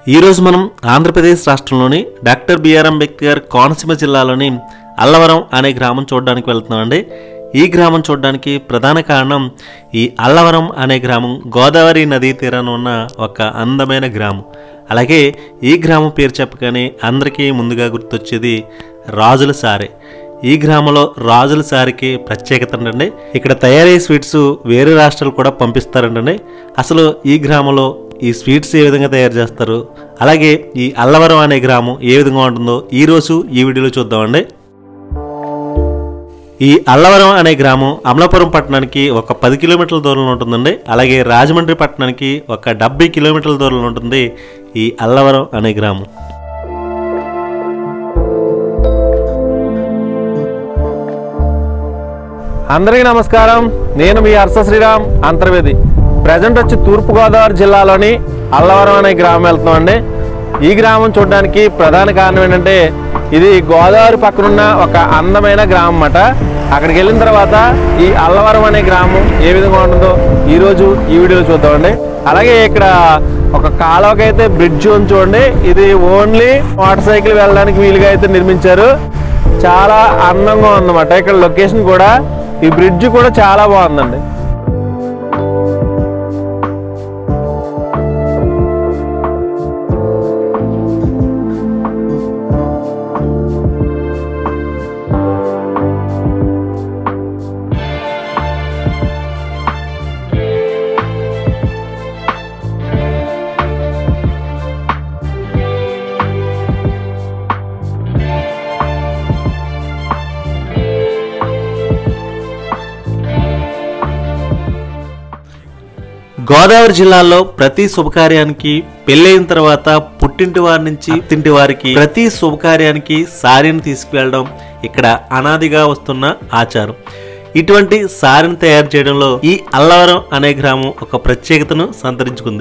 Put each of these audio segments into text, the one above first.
ఈరోజు మనం ఆంధ్రప్రదేశ్ రాష్ట్రంలోని డాక్టర్ బిఆర్ అంబేద్కర్ కోనసీమ జిల్లాలోని అల్లవరం అనే గ్రామం చూడడానికి వెళ్తున్నామండి ఈ గ్రామం చూడడానికి ప్రధాన కారణం ఈ అల్లవరం అనే గ్రామం గోదావరి నదీ తీరాన ఉన్న ఒక అందమైన గ్రామం అలాగే ఈ గ్రామం పేరు చెప్పగానే అందరికీ ముందుగా గుర్తొచ్చేది రాజుల సారే ఈ గ్రామంలో రాజుల సారికి ప్రత్యేకత అండి ఇక్కడ తయారయ్యే స్వీట్స్ వేరే రాష్ట్రాలు కూడా పంపిస్తారంటండి అసలు ఈ గ్రామంలో ఈ స్వీట్స్ ఏ విధంగా తయారు చేస్తారు అలాగే ఈ అల్లవరం అనే గ్రామం ఏ విధంగా ఉంటుందో ఈ రోజు ఈ వీడియోలో చూద్దామండి ఈ అల్లవరం అనే గ్రామం అమలాపురం పట్టణానికి ఒక పది కిలోమీటర్ల దూరంలో ఉంటుందండి అలాగే రాజమండ్రి పట్టణానికి ఒక డెబ్బై కిలోమీటర్ల దూరంలో ఉంటుంది ఈ అల్లవరం అనే గ్రామం అందరికీ నమస్కారం నేను మీ హర్ష శ్రీరామ్ అంతర్వేది ప్రజెంట్ వచ్చి తూర్పుగోదావరి జిల్లాలోని అల్లవరం అనే గ్రామం వెళ్తున్నామండి ఈ గ్రామం చూడడానికి ప్రధాన కారణం ఏంటంటే ఇది గోదావరి పక్కనున్న ఒక అందమైన గ్రామం అన్నమాట అక్కడికి వెళ్ళిన తర్వాత ఈ అల్లవరం అనే గ్రామం ఏ విధంగా ఉంటుందో ఈరోజు ఈ వీడియోలో చూద్దామండి అలాగే ఇక్కడ ఒక కాలువకి అయితే బ్రిడ్జ్ ఉంది చూడండి ఇది ఓన్లీ మోటార్ సైకిల్ వెళ్ళడానికి వీలుగా అయితే నిర్మించారు చాలా అందంగా ఉందన్నమాట ఇక్కడ లొకేషన్ కూడా ఈ బ్రిడ్జ్ కూడా చాలా బాగుందండి గోదావరి జిల్లాలో ప్రతి శుభకార్యానికి పెళ్ళైన తర్వాత పుట్టింటి వారి నుంచి అత్తింటి వారికి ప్రతి శుభకార్యానికి సారీని తీసుకువెళ్ళడం ఇక్కడ అనాదిగా వస్తున్న ఆచారం ఇటువంటి సారీని తయారు చేయడంలో ఈ అల్లవరం అనే గ్రామం ఒక ప్రత్యేకతను సంతరించుకుంది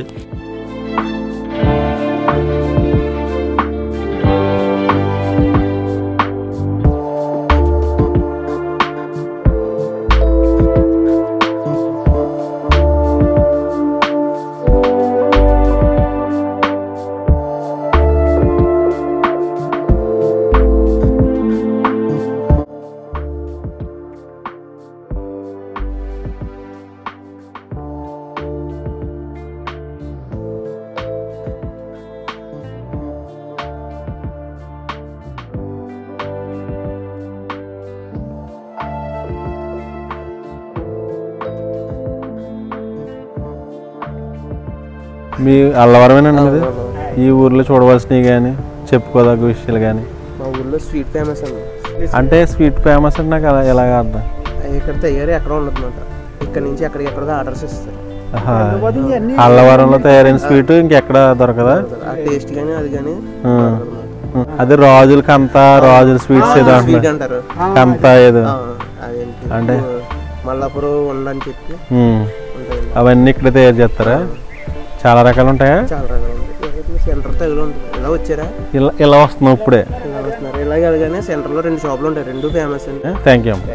మీ అల్లవరమేనండి మీది ఈ ఊర్లో చూడవలసినవి కానీ చెప్పుకోదగ్గ విషయాలు కానీ మా ఊర్లో స్వీట్ ఫేమస్ అండి అంటే స్వీట్ ఫేమస్ అంటే నాకు అలా ఎలాగ అర్థం ఇక్కడ తయారీ ఎక్కడ ఉండదు అనమాట ఇక్కడ నుంచి ఎక్కడికి ఎక్కడికి ఆర్డర్స్ ఇస్తారు ఆహా. అల్లవరంలో తయారైన స్వీట్ ఇంకెక్కడ దొరకదా ఆ టేస్ట్ కానీ అది కానీ ఆ. అది రాజుల కంత రాజుల స్వీట్స్ ఏదో స్వీట్ అంటున్నారు అంటారు కంత ఏదో ఆ, అదేంటి అంటే? మల్లాపురం ఉండని చెప్పి ఉమ్. ఉంటాయండి అవన్నీ ఇక్కడ తయారు చేస్తారా చాలా రకాలు ఉంటాయా చాలా రకాలు ఉంటాయి సెంటర్ తగులు ఉంటుంది ఇలా వచ్చారా ఇలా ఇలా వస్తున్నాం ఇప్పుడే ఇలా వస్తున్నారు ఇలాగే అలాగనే సెంటర్లో రెండు షాపులు ఉంటాయి రెండు ఫేమస్ అండి థ్యాంక్ యూ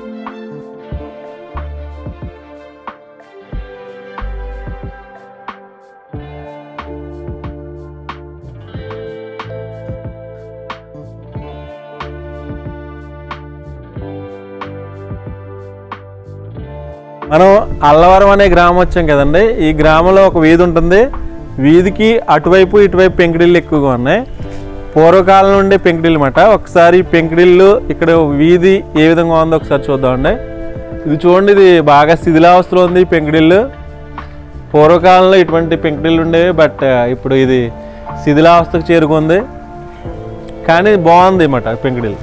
మనం అల్లవరం అనే గ్రామం వచ్చాం కదండి ఈ గ్రామంలో ఒక వీధి ఉంటుంది వీధికి అటువైపు ఇటువైపు పెంకుడిల్లు ఎక్కువగా ఉన్నాయి పూర్వకాలం నుండి పెంకుడిల్లు మాట ఒకసారి ఈ పెంకుడిల్లు ఇక్కడ వీధి ఏ విధంగా ఉందో ఒకసారి చూద్దామండి ఇది చూడండి ఇది బాగా శిథిలావస్థలో ఉంది ఈ పెంకుడిల్లు పూర్వకాలంలో ఇటువంటి పెంకుడిల్లు ఉండేవి బట్ ఇప్పుడు ఇది శిథిలావస్థకు చేరుకుంది కానీ బాగుంది అన్నమాట పెంకుడిల్లు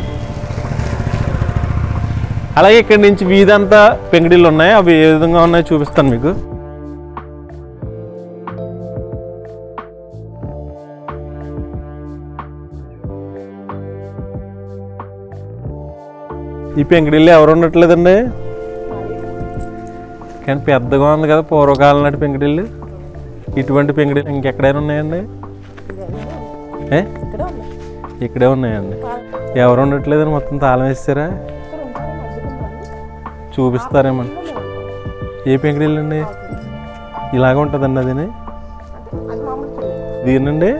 అలాగే ఇక్కడి నుంచి వీధంతా పెంకుడిల్లు ఉన్నాయి అవి ఏ విధంగా ఉన్నాయో చూపిస్తాను మీకు ఈ పెంకుడిల్లు ఎవరు ఉండట్లేదండి కానీ పెద్దగా ఉంది కదా పూర్వకాలం నాటి పెంకుడిల్లు ఇటువంటి పెంకుడిల్లు ఇంకెక్కడైనా ఉన్నాయండి ఏ ఇక్కడే ఉన్నాయండి ఎవరు ఉండట్లేదని మొత్తం తాళం వేస్తారా చూపిస్తారేమో ఏ పెంకుడిల్లు అండి ఇలాగ ఉంటుందండి అది దీనండి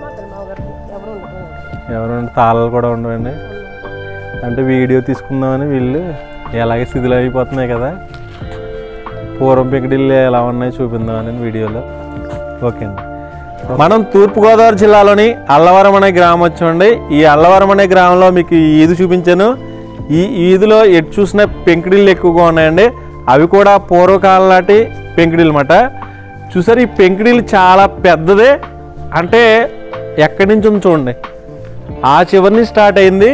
ఎవరండి తాళాలు కూడా ఉండవండి అంటే వీడియో తీసుకుందామని వీళ్ళు ఎలాగే శిథిలం అయిపోతున్నాయి కదా పూర్వం పెంకుడిల్లు ఎలా ఉన్నాయి చూపిందామని వీడియోలో ఓకే అండి మనం తూర్పుగోదావరి జిల్లాలోని అల్లవరం అనే గ్రామం వచ్చామండి ఈ అల్లవరం అనే గ్రామంలో మీకు ఈ ఈదు చూపించాను ఈ ఈదులో ఎటు చూసిన పెంకుడిల్లు ఎక్కువగా ఉన్నాయండి అవి కూడా పూర్వకాలం నాటి పెంకుడిల్లు అన్నమాట చూసారు ఈ పెంకుడిల్లు చాలా పెద్దదే అంటే ఎక్కడి నుంచి ఉంది చూడండి ఆ చివరిని స్టార్ట్ అయింది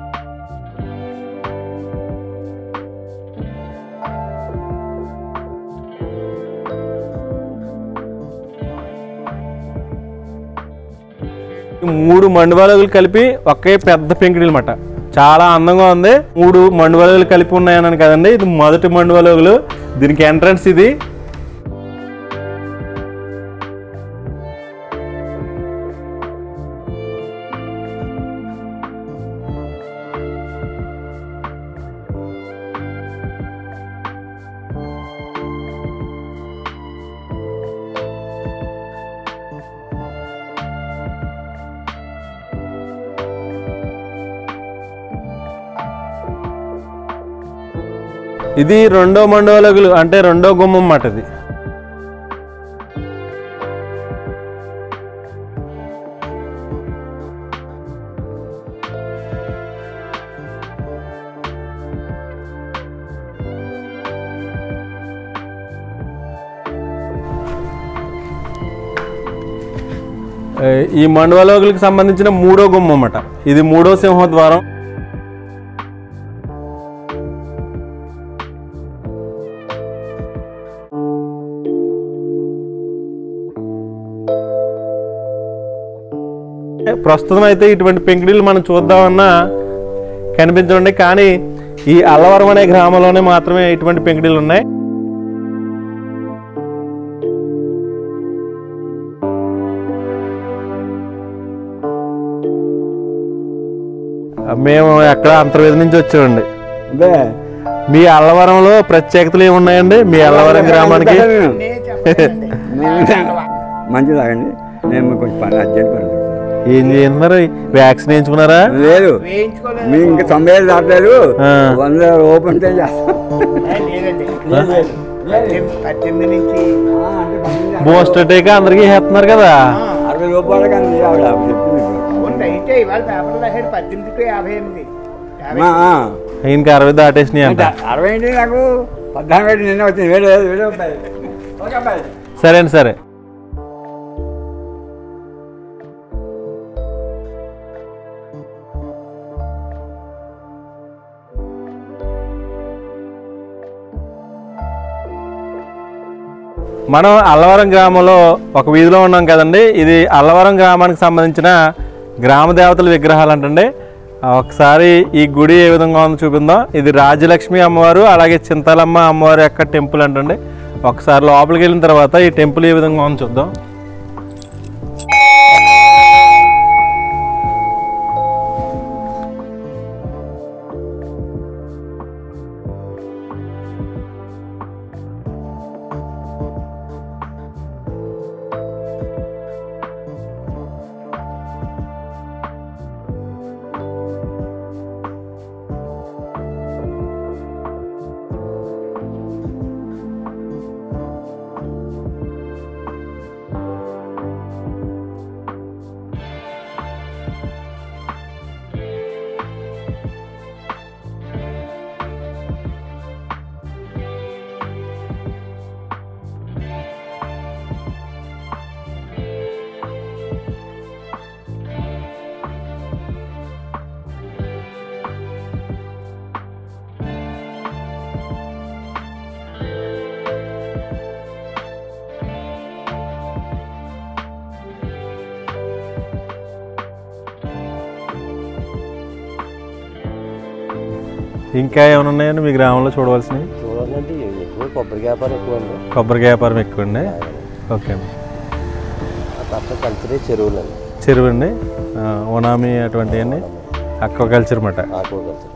ఈ మూడు మండువాలుగులు కలిపి ఒకే పెద్ద పెంకుడి అనమాట చాలా అందంగా ఉంది మూడు మండువాలుగులు కలిపి ఉన్నాయన్నాను కదండి ఇది మొదటి మండువాలుగులు దీనికి ఎంట్రన్స్ ఇది ఇది రెండో మండోలగులు అంటే రెండో గుమ్మం మాట ఇది ఏ, ఈ మండవలోగులకు సంబంధించిన మూడో గుమ్మం అన్నమాట ఇది మూడో సింహద్వారం ప్రస్తుతం అయితే ఇటువంటి పెంకుడిలు మనం చూద్దామన్నా కనిపించండి కానీ ఈ అల్లవరం అనే గ్రామంలోనే మాత్రమే ఇటువంటి పెంకుడిలు ఉన్నాయి మేము ఎక్కడ అంతర్వేది నుంచి వచ్చామండి అదే మీ అల్లవరంలో ప్రత్యేకతలు ఏమున్నాయండి మీ అల్లవరం గ్రామానికి మంచిదాగండి నేను మీకు కొంచెం పని అర్జెంట్ పని ఉంది. ఏం చేస్తున్నారు వ్యాక్సిన్ వేయించుకున్నారా లేదు మీ ఇంకా తొంభై ఏళ్ళు దాటలేదు ఆ. వంద ఓపెన్ చేస్తాం పద్దెనిమిది నుంచి బూస్టర్ టీకా అందరికీ వేస్తున్నారు కదా అరవై రూపాయలు కానీ ఆవిడ చెప్పింది ఇప్పుడు. ఉంది అయితే ఇవాళ పేపర్లో రాశాడు పద్దెనిమిది టు యాభై ఎనిమిది యాభై ఆ, ఆ. ఇంకా అరవై దాటేసినాయి అంట అంటే అరవై ఏంటి నాకు పద్నాలుగు ఏంటి నిన్న వచ్చింది వేరే వేరే అబ్బాయి ఓకే అబ్బాయి సరే అండి సరే మనం అల్లవరం గ్రామంలో ఒక వీధిలో ఉన్నాం కదండి ఇది అల్లవరం గ్రామానికి సంబంధించిన గ్రామ దేవతల విగ్రహాలు అంటండి ఆ, ఒకసారి ఈ గుడి ఏ విధంగా ఉందో చూపిందాం ఇది రాజలక్ష్మి అమ్మవారు అలాగే చింతలమ్మ అమ్మవారి యొక్క టెంపుల్ అంటండి ఒకసారి లోపలికి వెళ్ళిన తర్వాత ఈ టెంపుల్ ఏ విధంగా ఉందో చూద్దాం ఇంకా ఏమైనా ఉన్నాయండి మీ గ్రామంలో చూడవలసినవి చూడాలంటే ఎక్కువ కొబ్బరి వ్యాపారం ఎక్కువ అండి కొబ్బరికాయ వ్యాపారం ఎక్కువ అండి ఓకే అండి ఆ తర్వాత కల్చరే చెరువులు అండి చెరువు అండి ఆ, ఓనామి అటువంటివన్నీ అక్వాకల్చర్ అన్నమాట ఆకువ కల్చర్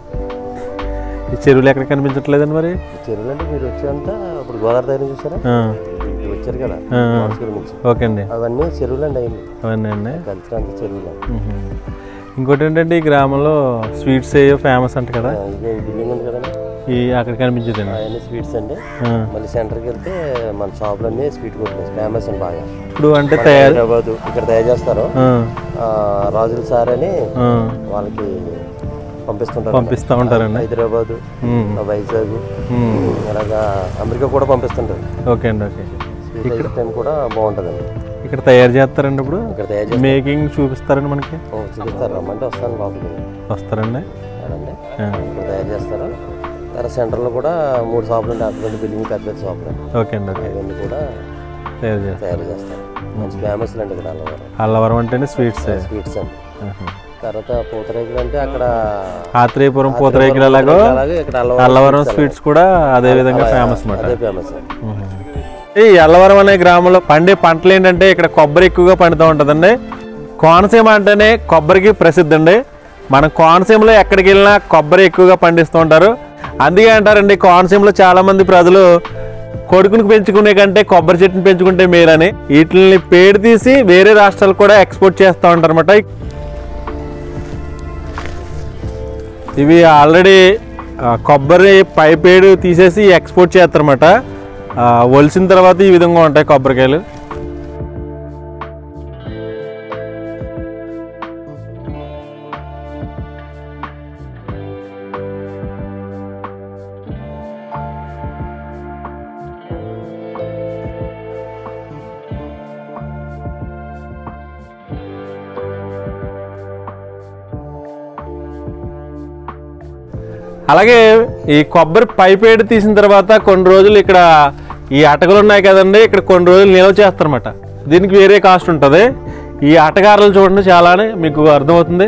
ఈ చెరువులు ఎక్కడ కనిపించట్లేదండి మరి చెరువులు అంటే మీరు వచ్చేంత ఇప్పుడు గోదావరి దగ్గర చూసారా ఆ, ఇది ఇక్కడ వచ్చారు కదా ఆ. మాస్కూరు నుంచి ఓకే అండి అవన్నీ చెరువులండి అయింది అవన్నీ అండి కల్చర్ అంతా చెరువులండి మ్మ్. ఇంకోటి ఏంటంటే ఈ గ్రామంలో స్వీట్స్ ఏయో ఫేమస్ అంట కదా ఆ, ఇదే ఈ బిల్డింగ్ ఉంది కదండి ఈ అక్కడ కనిపించేదండి అవన్నీ స్వీట్స్ అండి ఆ. మళ్ళీ సెంటర్కి వెళ్తే మన షాప్లన్నీ స్వీట్ కొట్లు ఫేమస్ అండి బాగా ఇప్పుడు అంటే మన తయారు హైదరాబాద్ ఇక్కడ తయారు చేస్తారు ఆ, ఆ, రాజుల సార్ అని ఆ, వాళ్ళకి పంపిస్తుంటారు పంపిస్తూ ఉంటారండి హైదరాబాద్ మ్మ్. వైజాగ్ మ్మ్. అలాగా అమెరికా కూడా పంపిస్తుంటారు ఓకే అండి ఓకే స్వీట్ ఐస్ టైం కూడా బాగుంటుందండి ఇక్కడ తయారు చేస్తారండి ఇప్పుడు ఇక్కడ తయారు చేస్తారు మేకింగ్ చూపిస్తారండి మనకి ఓ, చూపిస్తారు రమ్మంటే వస్తాను లోపలికి వస్తారండి అదండి ఆ, ఇక్కడ తయారు చేస్తారు తర్వాత సెంటర్లో కూడా మూడు షాపులు ఉంటాయి అటువంటి బిల్డింగ్ పెద్ద పెద్ద షాపులు ఓకే అండి ఓకే అవన్నీ కూడా తయారు చేస్తారు తయారు చేస్తారు మంచి ఫేమస్ అండి ఇక్కడ అల్లవరం అల్లవరం అంటేనే స్వీట్స్ స్వీట్స్ అండి తర్వాత పూతరేకులు అంటే అక్కడ ఆత్రేయపురం పూతరేకులు ఎలాగో అలాగే ఇక్కడ అల్లవరం స్వీట్స్ కూడా అదే విధంగా ఫేమస్ అన్నమాట అదే ఫేమస్ అండి ఈ అల్లవరం అనే గ్రామంలో పండే పంటలు ఏంటంటే ఇక్కడ కొబ్బరి ఎక్కువగా పండుతూ ఉంటుందండి కోనసీమ అంటేనే కొబ్బరికి ప్రసిద్ధి అండి మన కోనసీమలో ఎక్కడికి వెళ్ళినా కొబ్బరి ఎక్కువగా పండిస్తూ ఉంటారు అందుకే అంటారండి కోనసీమలో చాలా మంది ప్రజలు కొడుకుని పెంచుకునే కంటే కొబ్బరి చెట్టుని పెంచుకుంటే మేలని వీటిని పేరు తీసి వేరే రాష్ట్రాలకు కూడా ఎక్స్పోర్ట్ చేస్తూ ఉంటారు అనమాట ఇవి ఆల్రెడీ ఆ, కొబ్బరి పైపేడు తీసేసి ఎక్స్పోర్ట్ చేస్తారన్నమాట ఆ, ఒలిసిన తర్వాత ఈ విధంగా ఉంటాయి కొబ్బరికాయలు అలాగే ఈ కొబ్బరి పైపేడు తీసిన తర్వాత కొన్ని రోజులు ఇక్కడ ఈ అటకలు ఉన్నాయి కదండి ఇక్కడ కొన్ని రోజులు నిల్వ చేస్తారన్నమాట దీనికి వేరే కాస్ట్ ఉంటుంది ఈ అటగారులు చూడండి చాలానే మీకు అర్థమవుతుంది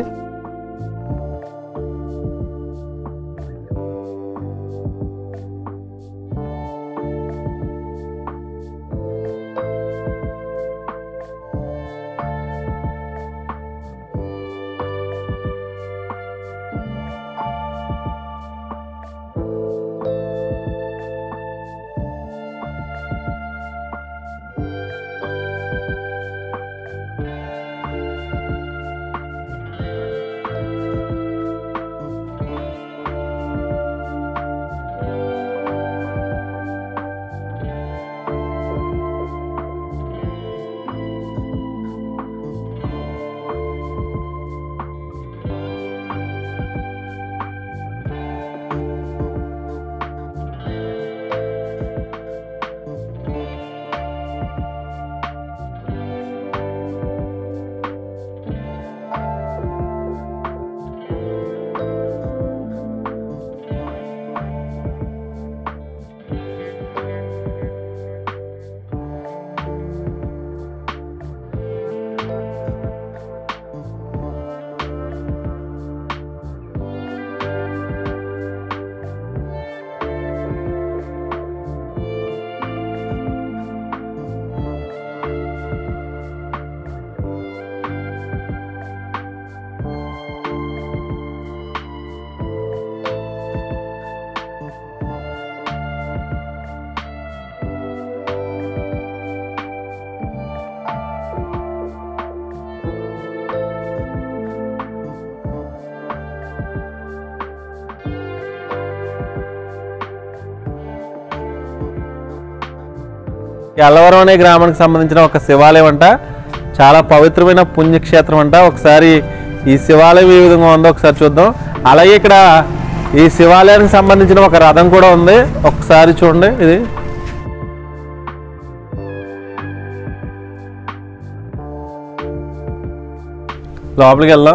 ఈ అల్లవరం అనే గ్రామానికి సంబంధించిన ఒక శివాలయం అంట చాలా పవిత్రమైన పుణ్యక్షేత్రం అంట ఒకసారి ఈ శివాలయం ఏ విధంగా ఉందో ఒకసారి చూద్దాం అలాగే ఇక్కడ ఈ శివాలయానికి సంబంధించిన ఒక రథం కూడా ఉంది ఒకసారి చూడండి ఇది లోపలికి వెళ్దాం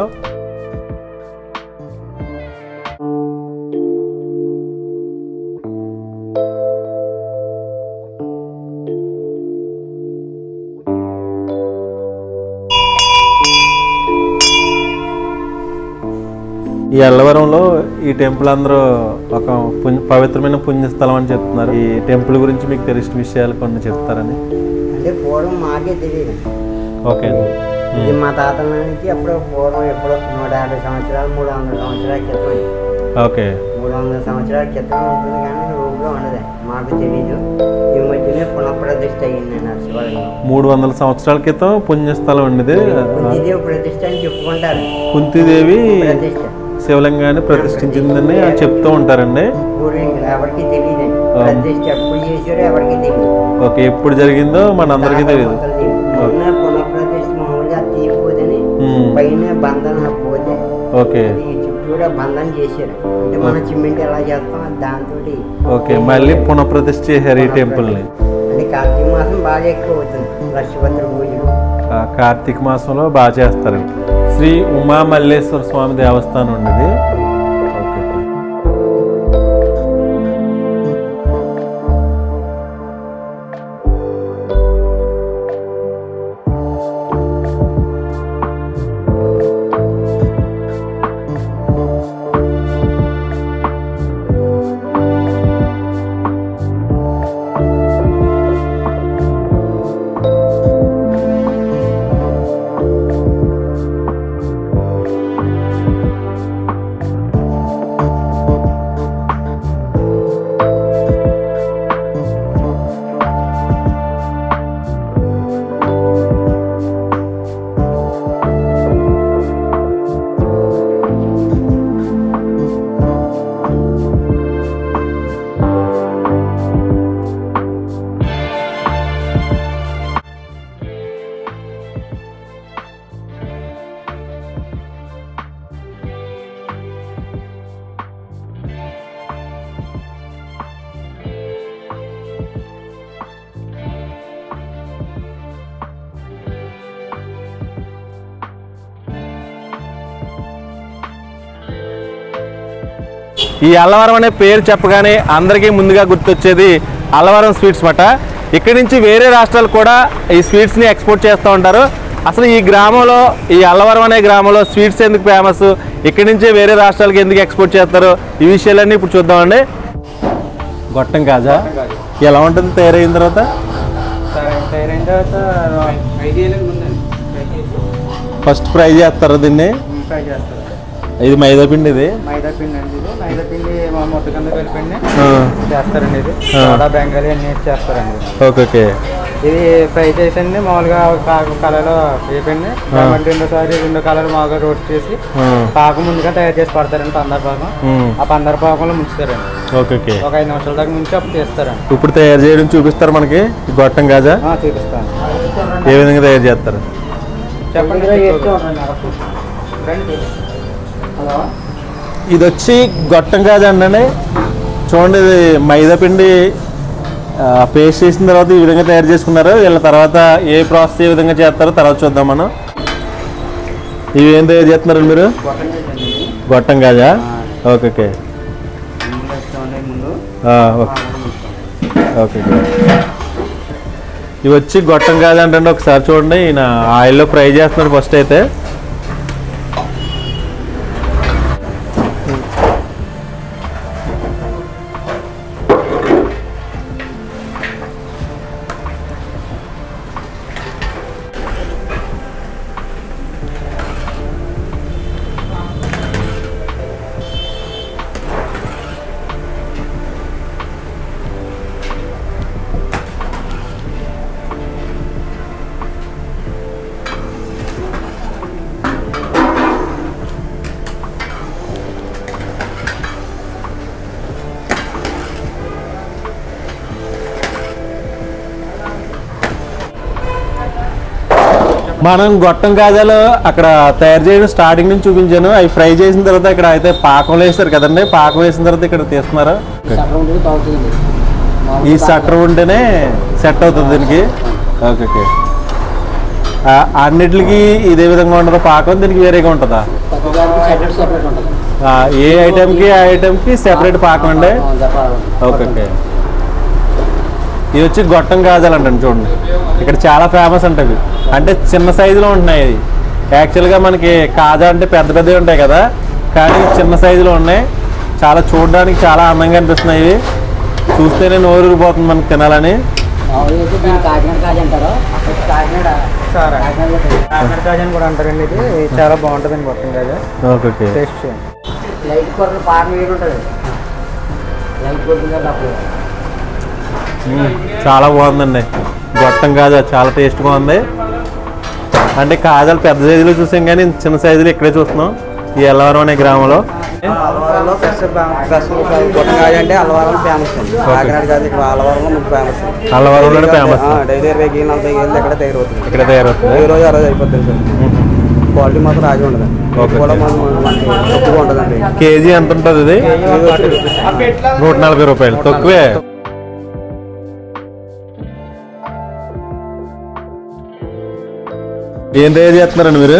ఈ అల్లవరంలో ఈ టెంపుల్ అందరూ ఒక పుణ్య పవిత్రమైన పుణ్యస్థలం అని చెప్తున్నారు ఈ టెంపుల్ గురించి మీకు తెలిసిన విషయాలు కొన్ని చెప్తారని అంటే పూర్వం మాకే తెలియదు ఓకే ఇది మా తాతల నుంచి ఎప్పుడో పూర్వం ఎప్పుడో నూట యాభై సంవత్సరాలు మూడు వందల సంవత్సరాల క్రితం ఓకే మూడు వందల సంవత్సరాల క్రితం ఉంటుంది కానీ రూపులో ఉండదు మాకు తెలీదు ఈ మధ్యనే పునఃప్రతిష్ఠ అయ్యిందండి ఆ శివలింగం మూడు వందల సంవత్సరాల క్రితం పుణ్యస్థలం ఉండేది కుంతిదేవి ప్రతిష్ఠ అని చెప్పుకుంటారు కుంతిదేవి ప్రతిష్ఠ శివలింగాన్ని ప్రతిష్ఠించిందని చెప్తూ ఉంటారండి పూర్వీకులు ఎవరికి తెలియదండి ప్రతిష్ఠ ఎప్పుడు చేశారో ఎవరికి తెలియదు ఓకే ఎప్పుడు జరిగిందో మనందరికీ తెలియదు మొన్న పునఃప్రతిష్ఠ మామూలుగా తీయకపోదని ఉమ్. పైన బంధన పోతే ఓకే ఈ చుట్టూరా బంధన చేశారు అంటే మనం సిమెంట్ ఎలా చేస్తాం దాంతో ఓకే మళ్ళీ పునఃప్రతిష్ఠ చేశారు ఈ టెంపుల్ని అంటే కార్తీక మాసం బాగా ఎక్కువ అవుతుంది లక్షపత్ర పూజలు ఆ కార్తీక మాసంలో బాగా చేస్తారండి శ్రీ ఉమా మల్లేశ్వర స్వామి దేవస్థానం ఉండేది ఓకే ఈ అల్లవరం అనే పేరు చెప్పగానే అందరికీ ముందుగా గుర్తొచ్చేది అల్లవరం స్వీట్స్ మాట ఇక్కడి నుంచి వేరే రాష్ట్రాలు కూడా ఈ స్వీట్స్ని ఎక్స్పోర్ట్ చేస్తూ ఉంటారు అసలు ఈ గ్రామంలో ఈ అల్లవరం అనే గ్రామంలో స్వీట్స్ ఎందుకు ఫేమస్ ఇక్కడి నుంచే వేరే రాష్ట్రాలకి ఎందుకు ఎక్స్పోర్ట్ చేస్తారు ఈ విషయాలన్నీ ఇప్పుడు చూద్దామండి గొట్టం కాజా ఎలా ఉంటుంది తయారైన తర్వాత తయారైన తర్వాత ఐదు ఏళ్ళకి ముందండి ఫ్రై చేసి ఫస్ట్ ఫ్రై చేస్తారు దీన్ని ఫ్రై చేస్తారు ఇది మైదా పిండి ఇది మైదా పిండి అండి ఇది మైదా పిండి మా మొత్తం కింద కలిపండి ఆ, చేస్తారండి ఇది ఆ. సోడా బెంగాలీ అన్ని వేసి చేస్తారండి ఓకే ఓకే ఇది ఫ్రై చేసండి మామూలుగా కలర్లో వేపండి కాబట్టి రెండోసారి రెండో కలర్ మామూలుగా రోస్ట్ చేసి ఆ, పాకం ముందుగా తయారు చేసి పడతారండి పందర పాకం ఉమ్, ఆ పందర పాకంలో ముంచుతారండి ఓకే ఓకే ఒక ఐదు నిమిషాల దాకా ముంచి అప్పుడు తీస్తారండి ఇప్పుడు తయారు చేయడం చూపిస్తారు మనకి ఈ గొట్టం కాజా ఆ, చూపిస్తాను ఏ విధంగా తయారు చేస్తారు చెప్పండి రండి హలో ఇది వచ్చి గొట్టం కాజా అండి చూడండి ఇది మైదా పిండి పేస్ట్ చేసిన తర్వాత ఈ విధంగా తయారు చేసుకున్నారు వీళ్ళ తర్వాత ఏ ప్రాసెస్ ఏ విధంగా చేస్తారో తర్వాత చూద్దాం మనం ఇవి ఏం తయారు చేస్తున్నారు మీరు గొట్టం చేయండి గొట్టం కాజా ఓకే ఓకే ముందు వేసుకోండి ముందు ఆ, ఓకే ఓకే ఓకే. ఇవి వచ్చి గొట్టం కాదంటే ఒకసారి చూడండి ఈయన ఆయిల్లో ఫ్రై చేస్తున్నాడు ఫస్ట్ అయితే మనం గొట్టం కాజాలు అక్కడ తయారు చేయడం స్టార్టింగ్ నుంచి చూపించాను అవి ఫ్రై చేసిన తర్వాత ఇక్కడ అయితే పాకం వేస్తారు కదండి పాకం వేసిన తర్వాత ఇక్కడ తీస్తున్నారు ఈ సటర్ ఉంటేనే సెట్ అవుతుంది దీనికి ఓకే ఓకే ఆ, అన్నిటికి ఇదే విధంగా ఉండదు పాకం దీనికి వేరేగా ఉంటుందా ఆ, ఏ ఐటెంకి ఆ ఐటెంకి సెపరేట్ పాకం అండి ఓకే ఓకే ఇది వచ్చి గొట్టం కాజాలు అంటండి చూడండి ఇక్కడ చాలా ఫేమస్ అంటే ఇవి అంటే చిన్న సైజులో ఉంటున్నాయి ఇది యాక్చువల్గా మనకి కాజా అంటే పెద్ద పెద్దవి ఉంటాయి కదా కానీ చిన్న సైజులో ఉన్నాయి చాలా చూడడానికి చాలా అందంగా అనిపిస్తున్నాయి ఇవి చూస్తేనే నోరు ఊరిపోతుంది మనకి తినాలని కాకినాడ కాజు అంటారు కాకినాడ సారా కాకినాడ కాజా అని కూడా అంటారండి ఇది ఇది చాలా బాగుంటుందండి గొట్టం కాజా ఓకే ఓకే టేస్ట్ చేయండి లైట్ కొరకు పాట వేరు ఉంటుంది లైట్ కొద్దిగా తప్పదు మ్మ్. చాలా బాగుందండి గొట్టం కాజా చాలా టేస్ట్గా ఉంది అంటే కాజాలు పెద్ద సైజులో చూసాం కానీ చిన్న సైజులు ఇక్కడే చూస్తున్నాం ఈ ఎల్లవరం అనే గ్రామంలో అల్లవరంలో ఫెస్ట్ ఫెస్ట్ గొట్టంగాయ అంటే అల్లవరం ఫేమస్ అండి కాకినాడ కాదు ఇక్కడ అల్లవరంలో మీకు ఫేమస్ అల్లవరంలోనే ఫేమస్ డైలీ ఇరవై కేజీలు నలభై కేజీలు ఇక్కడ తయారవుతుంది ఇక్కడ తయారవుతుంది ఈ రోజు ఆ రోజు అయిపోతుంది సార్ క్వాలిటీ మాత్రం రాజీ ఉండదు ఓకే. కూడా మన మనకి తక్కువగా ఉంటుందండి కేజీ ఎంత ఉంటుంది ఇది నూట నలభై రూపాయలు తక్కువే ఏం తయారు చేస్తున్నారండి మీరు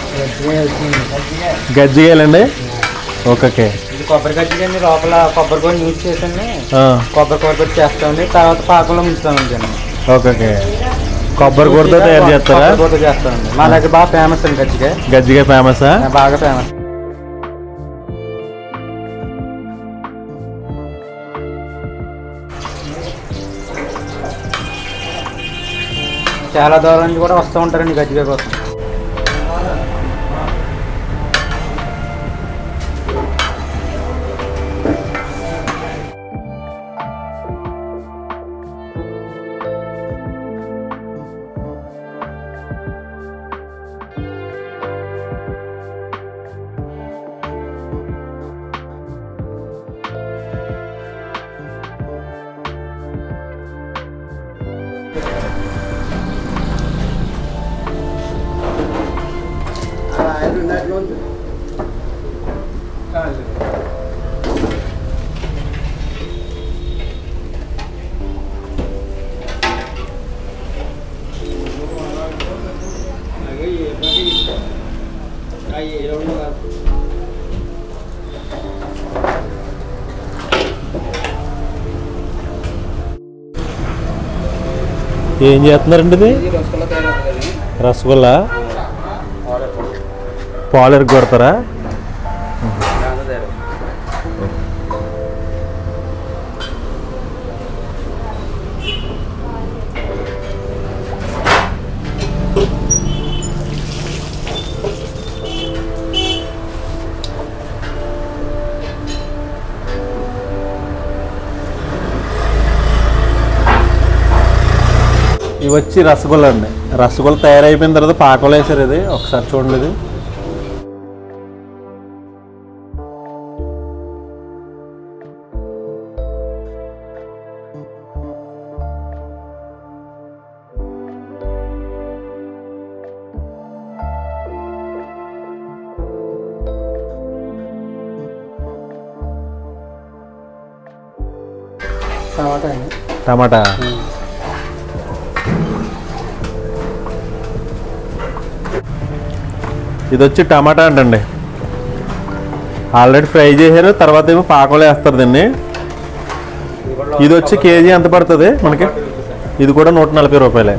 గజ్జికాయలండి ఓకే ఓకే ఇది కొబ్బరి గజ్జికండి లోపల కొబ్బరి కూడా యూజ్ చేసండి ఆ, కొబ్బరి కూర పెట్టి చేస్తామండి తర్వాత పాకంలో ముంచుతామండి ఓకే ఓకే కొబ్బరి కూరతో తయారు చేస్తారా కొబ్బరి కూరతో చేస్తామండి మా దగ్గర బాగా ఫేమస్ అండి గజ్జికాయ గజ్జికాయ ఫేమసా బాగా ఫేమస్ చాలా దూరం నుంచి కూడా వస్తూ ఉంటారండి గజ్జికాయ కోసం ఏం చేస్తున్నారండి ఇది రసగుల్లా పాలు కొడతారా ఇవి వచ్చి రసగుల్లా అండి రసగుల్లా తయారైపోయిన తర్వాత పాకంలో వేసారు ఇది ఒకసారి చూడండి ఇది టమాటా అండి టమాటా ఇది వచ్చి టమాటా అంటండి ఆల్రెడీ ఫ్రై చేశారు తర్వాత ఏమో పాకంలో వేస్తారు దీన్ని ఇది వచ్చి కేజీ ఎంత పడుతుంది మనకి ఇది కూడా నూట నలభై రూపాయలే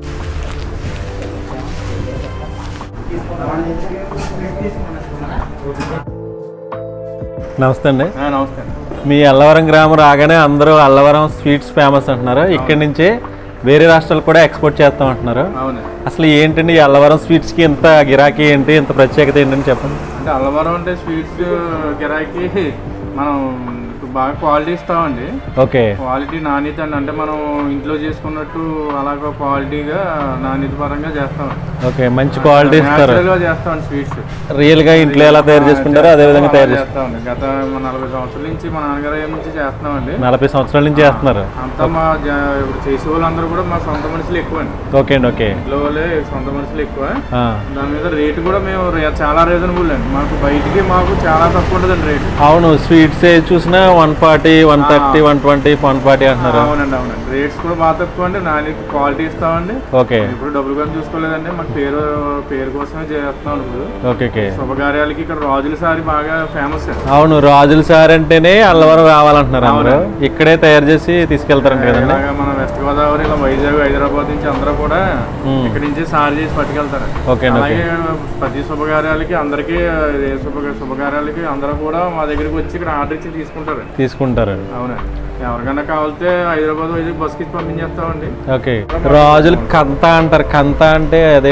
నమస్తే అండి నమస్తే మీ అల్లవరం గ్రామం రాగానే అందరూ అల్లవరం స్వీట్స్ ఫేమస్ అంటున్నారు ఇక్కడి నుంచే వేరే రాష్ట్రాలు కూడా ఎక్స్పోర్ట్ చేస్తాం అంటున్నారు అవును అసలు ఏంటండి ఈ అల్లవరం స్వీట్స్కి ఇంత గిరాకీ ఏంటి ఇంత ప్రత్యేకత ఏంటని చెప్పండి అంటే అల్లవరం అంటే స్వీట్స్ గిరాకీ మనం బాగా క్వాలిటీ ఇస్తామండి ఓకే క్వాలిటీ నాణ్యత అండి అంటే మనం ఇంట్లో చేసుకున్నట్టు అలాగ క్వాలిటీగా నాణ్యత పరంగా చేస్తాం ఓకే మంచి క్వాలిటీ ఇస్తారు Natural గా చేస్తామండి స్వీట్స్ రియల్గా ఇంట్లో ఎలా తయారు చేసుకుంటారో అదే విధంగా తయారు చేస్తారు చేస్తామండి గత మన నలభై సంవత్సరాల నుంచి మా నాన్నగారు ఏం నుంచి చేస్తున్నామండి నలభై సంవత్సరాల నుంచి చేస్తున్నారు అంతా మా జ- ఇప్పుడు చేసే వాళ్ళందరూ కూడా మా సొంత మనుషులు ఎక్కువ అండి ఓకే అండి ఓకే ఇంట్లో వాళ్ళే సొంత మనుషులు ఎక్కువ ఆ, దాని మీద రేటు కూడా మేము రే- చాలా రీజనబుల్ అండి మాకు బయటికి మాకు చాలా తక్కువ ఉంటుందండి రేటు అవును స్వీట్స్ ఏ చూసినా one forty one thirty one twenty one forty అంటున్నారు అవునండి అవునండి రేట్స్ కూడా బాగా తక్కువ అండి నాణ్యత క్వాలిటీ ఇస్తామండి ఓకే ఇప్పుడు డబ్బులు కానీ చూసుకోలేదండి మాకు పేరు పేరు కోసమే చేస్తున్నాం ఇప్పుడు ఓకే ఓకే శుభకార్యాలకి ఇక్కడ రాజుల సారి బాగా ఫేమస్ అండి అవును రాజుల సార్ అంటేనే అల్లవరం రావాలంటున్నారు అందరూ ఇక్కడే తయారు చేసి తీసుకెళ్తారంట కదండి ఇలాగా మన వెస్ట్ గోదావరి ఇలా వైజాగ్ హైదరాబాద్ నుంచి అందరూ కూడా మ్మ్. ఇక్కడి నుంచి సారి చేసి పట్టుకెళ్తారు ఓకే అండి, ఓకే అలాగే ప్రతి శుభకార్యాలకి అందరికీ ఏ శుభ శుభకార్యాలకి అందరూ కూడా మా దగ్గరికి వచ్చి ఇక్కడ ఆర్డర్ ఇచ్చి తీసుకుంటారు తీసుకుంటారు అవునండి ఎవరికైనా కావాలితే హైదరాబాద్ వైజాగ్ బస్కి పంపించేస్తామండి ఓకే రాజులు కంత అంటారు కంత అంటే అదే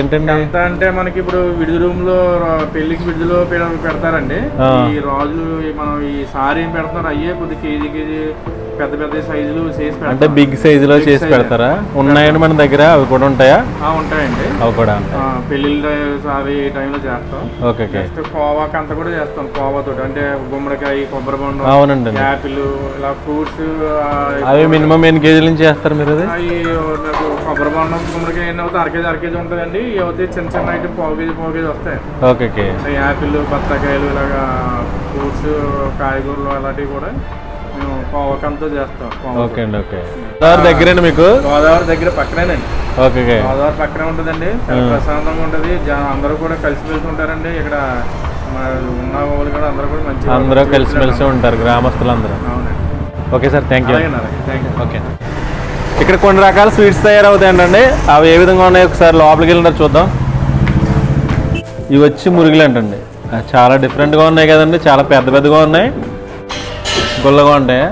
అదేంటండి ఎంత అంటే మనకి ఇప్పుడు విడిది రూమ్ లో రా- పెళ్లికి విడిదిలో పెడ- పెడతారండి ఆ. ఈ రాజులు ఈ మనం ఈ సారీ ఏం పెడతారు అయ్యే కొద్ది కేజీ కేజీ పెద్ద పెద్ద సైజులు చేసి అంటే పెడతాం. బిగ్ సైజులో Big చేసి size. పెడతారా ఉన్నాయండి మన దగ్గర అవి కూడా ఉంటాయా ఆ, ఉంటాయండి అవి కూడా ఆ, పెళ్లిళ్ళ సారీ ఈ టైంలో చేస్తాం ఓకే ఓకే నెక్స్ట్ కోవాకి అంతా కూడా చేస్తాం కోవా తోటి అంటే గుమ్మడికాయ కొబ్బరి బొండం అవునండి యాపిల్ ఇలా ఫ్రూట్స్ అవి మినిమం ఎన్ని కేజీల నుంచి చేస్తారు మీరు అది అవి నాకు కొబ్బరి బొండం గుమ్మడికాయ ఎన్ని అవుతాయి అర కేజీ అర కేజీ ఉంటుందండి ఇవి అవుతాయి చిన్న చిన్న ఐటమ్ పావు కేజీ పావు కేజీ వస్తాయి ఓకే ఓకే యాపిల్ బత్తాకాయలు ఇలాగా ఫ్రూట్స్ కాయగూరలు అలాంటివి కూడా మేము కోవకంతో చేస్తాం కోవతో. ఓకే అండి ఓకే గోదావరి దగ్గరేనా మీకు గోదావరి దగ్గర పక్కనేనండి ఓకే ఓకే గోదావరి పక్కనే ఉంటుందండి చాలా ప్రశాంతంగా ఉంటుంది జనం అందరూ కూడా కలిసి వెళ్తుంటారండి ఇక్కడ మా ఉన్న వాళ్ళు కూడా అందరూ కూడా మంచి అందరూ కలిసిమెలిసి ఉంటారు గ్రామస్తులందరూ అవునండి ఓకే సార్ థ్యాంక్ యూ అలాగే అలాగే థ్యాంక్ యూ ఓకే ఇక్కడ కొన్ని రకాల స్వీట్స్ తయారవుతాయండి అవి ఏ విధంగా ఉన్నాయో ఒకసారి లోపలికి వెళ్ళినారు చూద్దాం ఇవి వచ్చి మురుగులు అంటండి ఆ, చాలా డిఫరెంట్గా ఉన్నాయి కదండి చాలా పెద్ద పెద్దగా ఉన్నాయి గుల్లగా ఉంటాయి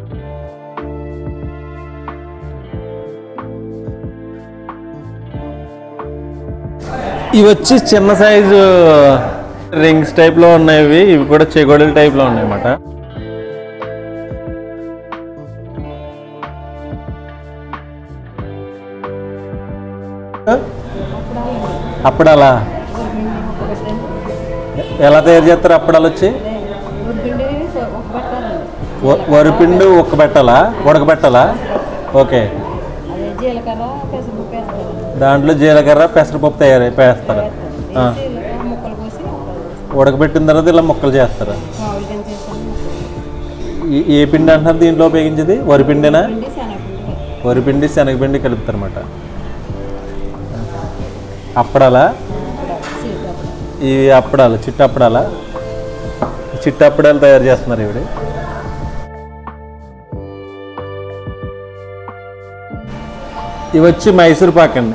ఇవి వచ్చి చిన్న సైజు రింగ్స్ టైప్లో ఉన్నాయి ఇవి ఇవి కూడా చెగోడీల టైప్లో ఉన్నాయి అన్నమాట అప్పడాలా ఎలా తయారు చేస్తారు అప్పడాలు వచ్చి వ- వరిపిండి ఉక్కబెట్టాలా ఉడకబెట్టాలా ఓకే అదే జీలకర్ర పెసరపప్పు వేస్తారు దాంట్లో జీలకర్ర పెసరపప్పు తయారు వేస్తారు ఆ. వేసి ఇలా ముక్కలు కోసి ఉడకబెట్టిన తర్వాత ఇలా ముక్కలు చేస్తారు మామూలుగా చేస్తాను ఈ- ఏ పిండి అంటున్నారు దీంట్లో ఉపయోగించేది వరిపిండినా పిండి శనగపిండి వరిపిండి శనగపిండి కలుపుతారన్నమాట అప్పడాలా ఈ అప్పడాలు చిట్టు అప్పడాలా చిట్టు అప్పడాలు తయారు చేస్తున్నారు ఇవిడ ఇవి వచ్చి మైసూర్ పాక్ అండి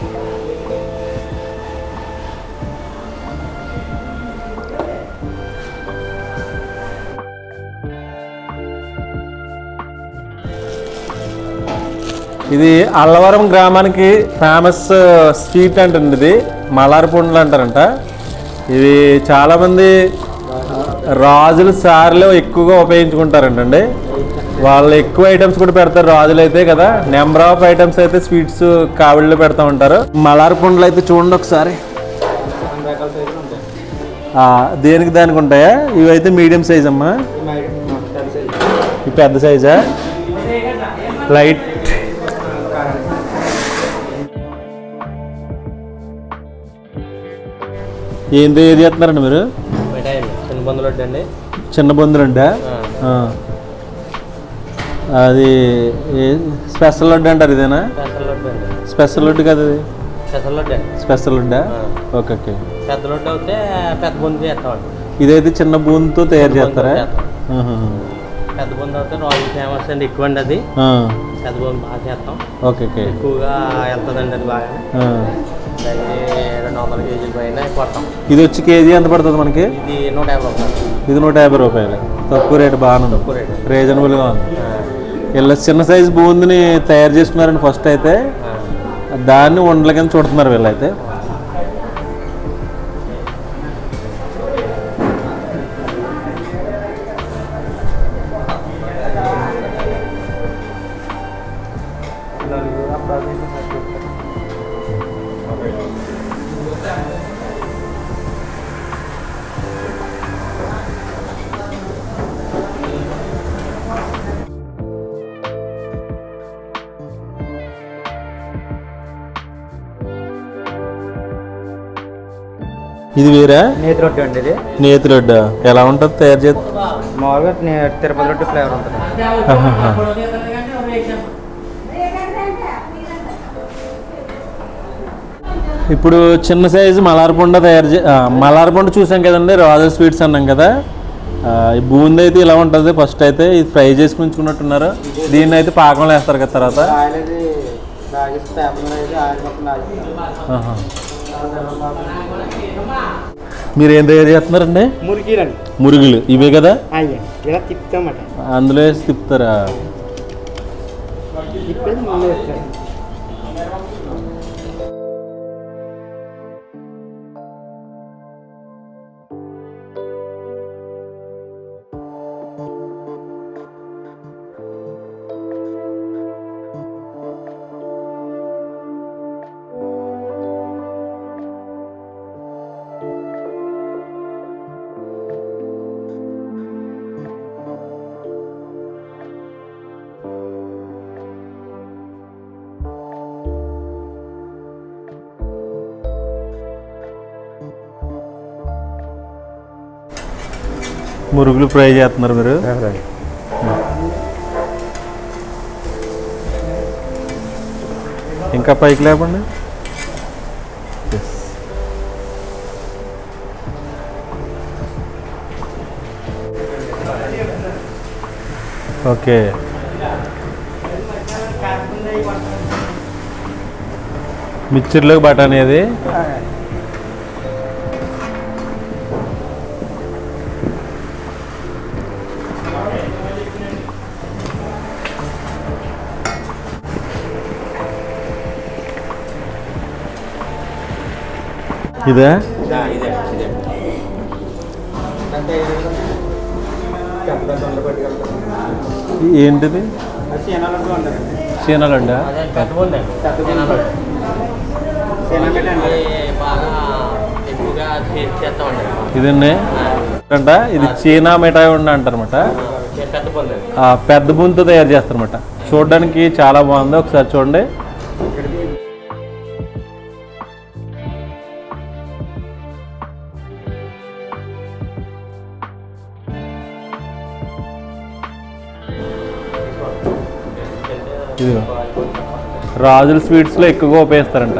ఇది అల్లవరం గ్రామానికి ఫేమస్ స్వీట్ అంటుంది ఇది మలారి పండ్లు అంటారంట ఇవి చాలామంది రాజుల సార్లు ఎక్కువగా ఉపయోగించుకుంటారంటండి వాళ్ళు ఎక్కువ ఐటమ్స్ కూడా పెడతారు రాజులు అయితే కదా నెంబర్ ఆఫ్ ఐటమ్స్ అయితే స్వీట్స్ కావిళ్ళు పెడతా ఉంటారు మలారి పండ్లు అయితే చూడండి ఒకసారి ఆ, దేనికి దానికి ఉంటాయా ఇవైతే మీడియం సైజ్ అమ్మా ఈ పెద్ద సైజా లైట్ ఏం తయారు చేస్తున్నారండి మీరు మిఠాయి చిన్న బంధువులు అండి చిన్న బొందులంటే అది ఏ- స్పెషల్ లడ్డు అంటారు ఇదేనా పెసర లడ్డు అండి స్పెషల్ లడ్డు కదా ఇది పెసర లడ్డు అండి స్పెషల్ లడ్డా ఓకే ఓకే పెద్ద లడ్డు అయితే పెద్ద బొందు చేస్తామండి ఇదైతే చిన్న బూందుతో తయారు చేస్తారా ఆహా. పెద్ద బొందు అయితే రాయల్ ఫేమస్ అండి ఎక్కువ అండి అది ఆ, పెద్ద బొందు బాగా చేస్తాం ఓకే ఓకే ఎక్కువగా వెళ్తుందండి అది బాగా ఆ. డైలీ రెండు వందల కేజీల పైన కొడతాం ఇది వచ్చి కేజీ ఎంత పడుతుంది మనకి ఇది నూట యాభై రూపాయలు ఇది నూట యాభై రూపాయలు తక్కువ రేటు బాగానే తక్కువ ఉంది రేటు. రీజనబుల్గా ఉంది ఇలా చిన్న సైజు బూందుని తయారు చేసుకున్నారండి ఫస్ట్ అయితే దాన్ని ఉండల కింద చూడుతున్నారు వీళ్ళైతే ఇది వేరా నేతి రొట్టె అండి ఇది నేతి లడ్డు ఎలా ఉంటుంది తయారు చేసి మామూలుగా నే- తిరుపతి రొట్టె ఫ్లేవర్ ఉంటుంది ఇప్పుడు చిన్న సైజు మలార్పొండ తయారు చే ఆ, మలార్పొండ చూసాం కదండి రాజల్ స్వీట్స్ అన్నాం కదా ఆ, ఈ బూందీ అయితే ఇలా ఉంటుంది ఫస్ట్ అయితే ఇది ఫ్రై చేసి ఉంచుకున్నట్టున్నారు దీన్ని అయితే పాకంలో వేస్తారు కదా తర్వాత ఆయిల్ అది లాగేసి పేపర్ అయితే ఆయిల్ మొత్తం లాగేస్తారు ఆహా. మీరు ఏం తయారు చేస్తున్నారండి మురికీలండి మురుగులు ఇవే కదా అయ్యా ఇలా తిప్పుతామట అందులో వేసి తిప్పుతారా తిప్పేసి ముందు వేస్తారు మురుగులు ఫ్రై చేస్తున్నారు మీరు ఇంకా పైకి లేపండి ఓకే మిక్చర్లోకి బఠానీ అది ఇదే ఈ- ఏంటిది చీనలండా బాగా ఎక్కువగా చేస్తామండి ఇదండి అంట ఇది చీనా మిఠాయి ఉండ అంటారన్నమాట పెద్ద పొందండి ఆ పెద్ద బుంతో తయారు చేస్తారన్నమాట చూడడానికి చాలా బాగుంది ఒకసారి చూడండి ఇదిగో రాజుల స్వీట్స్లో ఎక్కువగా ఉపయోగిస్తారంట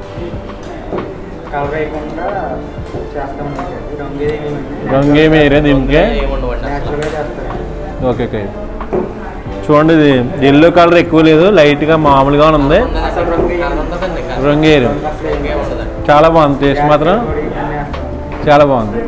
కలర్ వేయకుండా చేస్తామండి రంగు ఏమి రంగేమి వేరే దీనికే ఏముండవండి న్యాచురల్గా చేస్తారు ఓకే ఓకే చూడండి ఇది ఎల్లో కలర్ ఎక్కువ లేదు లైట్గా మామూలుగా ఉంది అసలు రంగు ఉండదండి రంగు వేరు రంగే ఉండదండి చాలా బాగుంది టేస్ట్ మాత్రం చాలా బాగుంది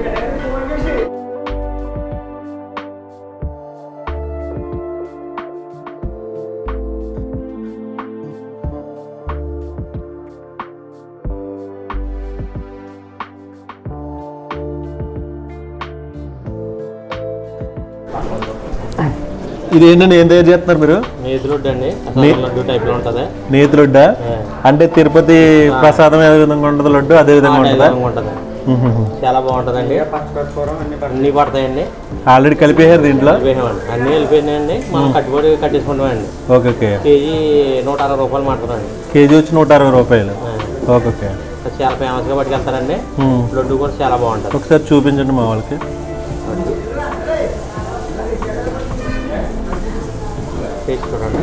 ఇది ఏంటండి ఏం తయారు చేస్తున్నారు మీరు నేతి లడ్డు అండి నే- లడ్డు టైప్లో ఉంటుంది నేతి లడ్డా అంటే తిరుపతి ప్రసాదం ఏ విధంగా ఉంటుంది లడ్డు అదే విధంగా ఉంటుందా ఉంటుంది చాలా బాగుంటుందండి పచ్చకర్పూరం అన్ని అన్నీ పడతాయండి ఆల్రెడీ కలిపేసారు దీంట్లో వెళ్ళిపోయామండి అన్నీ వెళ్ళిపోయినాయండి మనం కట్టుబడి కట్టేసుకుంటామండి ఓకే ఓకే కేజీ నూట అరవై రూపాయలు మాట్లాడండి కేజీ వచ్చి నూట అరవై రూపాయలు ఓకే ఓకే చాలా ఫేమస్గా పట్టుకెళ్తారండి మ్మ్. లడ్డు కూడా చాలా బాగుంటుంది ఒకసారి చూపించండి మా వాళ్ళకి టేస్ట్ చూడండి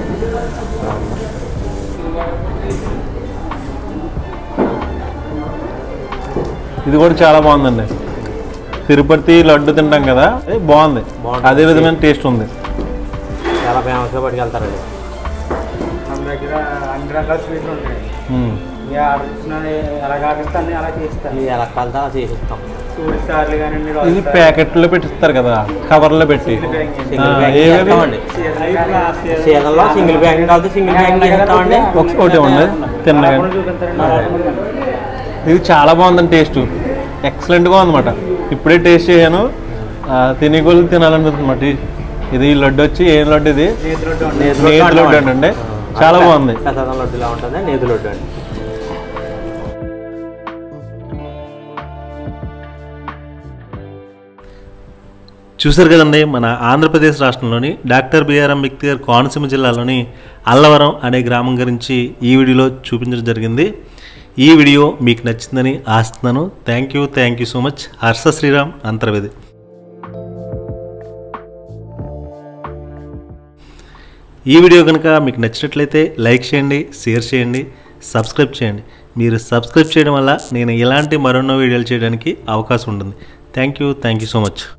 ఇది కూడా చాలా బాగుందండి తిరుపతి లడ్డు తింటాం కదా అది బాగుంది బాగుంటుంది. అదే విధమైన టేస్ట్ ఉంది చాలా ఫేమస్గా పట్టుకెళ్తారండి మన దగ్గర అన్ని రకాల స్వీట్లు ఉంటాయి మ్మ్. ఇక ఆర్డర్ ఇచ్చిన ఎలా కాకపోతే అన్ని అలా చేస్తాను ఇది ఎలా కలితే అలా చేసిస్తాం సూడి స్టార్లు కానీ ఇది ప్యాకెట్లో పెట్టిస్తారు కదా కవర్లో పెట్టి సింగిల్ ఆ, ప్యాకింగ్ ఏవేవి? చేస్తామండి సీజన్లో సింగిల్ ప్యాకింగ్ కలితే సింగిల్ ప్యాకింగ్ చేస్తామండి ఒక ఒకటి ఉంది తిన్నగా ఇది చాలా బాగుందండి టేస్ట్ ఎక్సలెంట్గా ఉందన్నమాట ఇప్పుడే టేస్ట్ చేశాను ఆ, తినే కొలు తినాలనిపిస్తుంది ఇది ఈ లడ్డు వచ్చి ఏం లడ్డు ఇది నేతి లడ్డు అండి చాలా బాగుంది ప్రసాదం లడ్డులా ఉంటుంది నేతి లడ్డు అండి చూశారు కదండి మన ఆంధ్రప్రదేశ్ రాష్ట్రంలోని డాక్టర్ బిఆర్ అంబేద్కర్ కోనసీమ జిల్లాలోని అల్లవరం అనే గ్రామం గురించి ఈ వీడియోలో చూపించడం జరిగింది ఈ వీడియో మీకు నచ్చిందని ఆశిస్తున్నాను thank you thank you so much Harsha Sriram Antarvedi ఈ వీడియో కనుక మీకు నచ్చినట్లయితే లైక్ చేయండి షేర్ చేయండి సబ్స్క్రైబ్ చేయండి మీరు సబ్స్క్రైబ్ చేయడం వల్ల నేను ఇలాంటి మరెన్నో వీడియోలు చేయడానికి అవకాశం ఉంటుంది thank you thank you so much